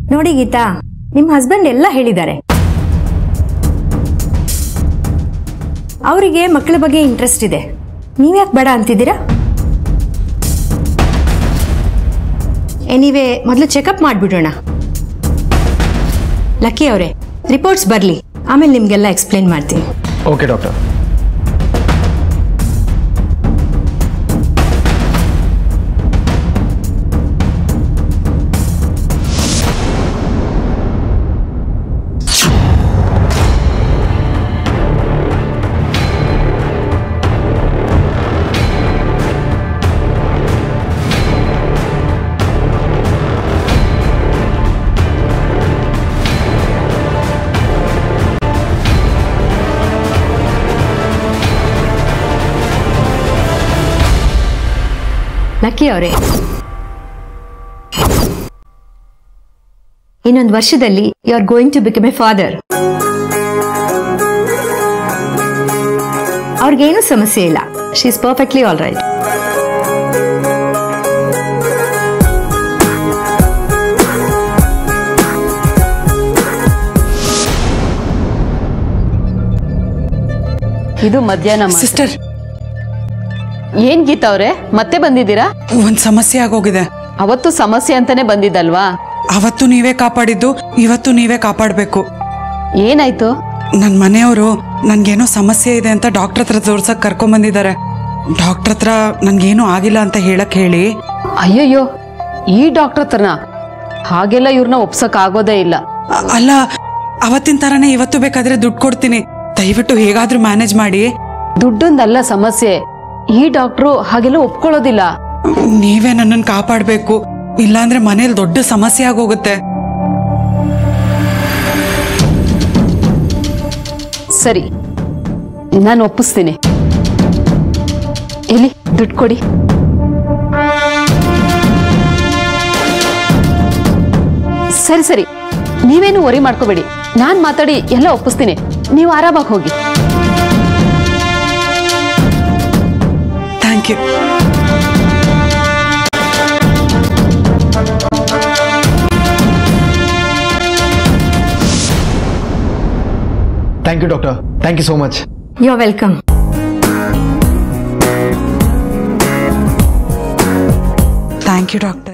ನೋಡಿ ಗೀತಾ ನಿಮ್ಮ ಹಸ್ಬೆಂಡ್ ಎಲ್ಲ ಹೇಳಿದ್ದಾರೆ ಅವರಿಗೆ ಮಕ್ಕಳ ಬಗ್ಗೆ ಇಂಟ್ರೆಸ್ಟ್ ಇದೆ ನೀವ್ಯಾಕೆ ಬೇಡ ಅಂತಿದ್ದೀರಾ ಎನಿವೆ ಮೊದಲು ಚೆಕಪ್ ಮಾಡಿಬಿಡೋಣ ಲಕ್ಕಿ ಅವರೇ ರಿಪೋರ್ಟ್ಸ್ ಬರಲಿ ಆಮೇಲೆ ನಿಮಗೆಲ್ಲ ಎಕ್ಸ್ಪ್ಲೇನ್ ಮಾಡ್ತೀನಿ ಓಕೆ ಡಾಕ್ಟರ್ ಲಕ್ಕಿ ಅವರೇ ಇನ್ನೊಂದು ವರ್ಷದಲ್ಲಿ you are going to become a father ಅವ್ರಿಗೇನು ಸಮಸ್ಯೆ ಇಲ್ಲ she is perfectly all right ಇದು ಮಧ್ಯಾಹ್ನ ಮಾತ್ರ. ಸಿಸ್ಟರ್ ಏನ್ ಗೀತಾ ಅವ್ರೆ ಮತ್ತೆ ಬಂದಿದ್ದೀರಾ ಒಂದ್ ಸಮಸ್ಯೆ ಆಗೋಗಿದೆ ಅವತ್ತು ಸಮಸ್ಯೆ ಅಂತಾನೆ ಬಂದಿದ್ದಲ್ವಾ ಅವತ್ತು ನೀವೇ ಕಾಪಾಡಿದ್ದು ಇವತ್ತು ನೀವೇ ಕಾಪಾಡಬೇಕು ಏನಾಯ್ತು ನನ್ನ ಮನೆಯವರು ನನ್ಗೇನೋ ಸಮಸ್ಯೆ ಇದೆ ಅಂತ ಡಾಕ್ಟರ್ ಹತ್ರ ತೋರ್ಸಕ್ ಕರ್ಕೊಂಡ್ ಬಂದಿದ್ದಾರೆ ಡಾಕ್ಟರ್ ಹತ್ರ ನನ್ಗೇನೂ ಆಗಿಲ್ಲ ಅಂತ ಹೇಳಕ್ ಹೇಳಿ ಅಯ್ಯಯ್ಯೋ ಈ ಡಾಕ್ಟರ್ ಹತ್ರನ ಹಾಗೆಲ್ಲ ಇವ್ರನ್ನ ಒಪ್ಸಕ್ ಆಗೋದೇ ಇಲ್ಲ ಅ- ಅಲ್ಲ ಅವತ್ತಿನ ತರನೇ ಇವತ್ತು ಬೇಕಾದ್ರೆ ದುಡ್ಡು ಕೊಡ್ತೀನಿ ದಯವಿಟ್ಟು ಹೇಗಾದ್ರೂ ಮ್ಯಾನೇಜ್ ಮಾಡಿ ದುಡ್ಡೊಂದಲ್ಲ ಸಮಸ್ಯೆ ಈ ಡಾಕ್ಟ್ರು ಹಾಗೆಲ್ಲ ಒಪ್ಕೊಳ್ಳೋದಿಲ್ಲ ನೀವೇ ನನ್ನನ್ನು ಕಾಪಾಡಬೇಕು ಇಲ್ಲಾಂದ್ರೆ ಮನೇಲಿ ದೊಡ್ಡ ಸಮಸ್ಯೆ ಆಗೋಗುತ್ತೆ ಸರಿ ನಾನು ಒಪ್ಪಿಸ್ತೀನಿ ಎಲ್ಲಿ ದುಡ್ಡು ಕೊಡಿ ಸರಿ ಸರಿ ನೀವೇನು ವರಿ ಮಾಡ್ಕೋಬೇಡಿ ನಾನ್ ಮಾತಾಡಿ ಎಲ್ಲ ಒಪ್ಪಿಸ್ತೀನಿ ನೀವು ಆರಾಮಾಗಿ ಹೋಗಿ thank you thank you doctor thank you so much you are welcome thank you doctor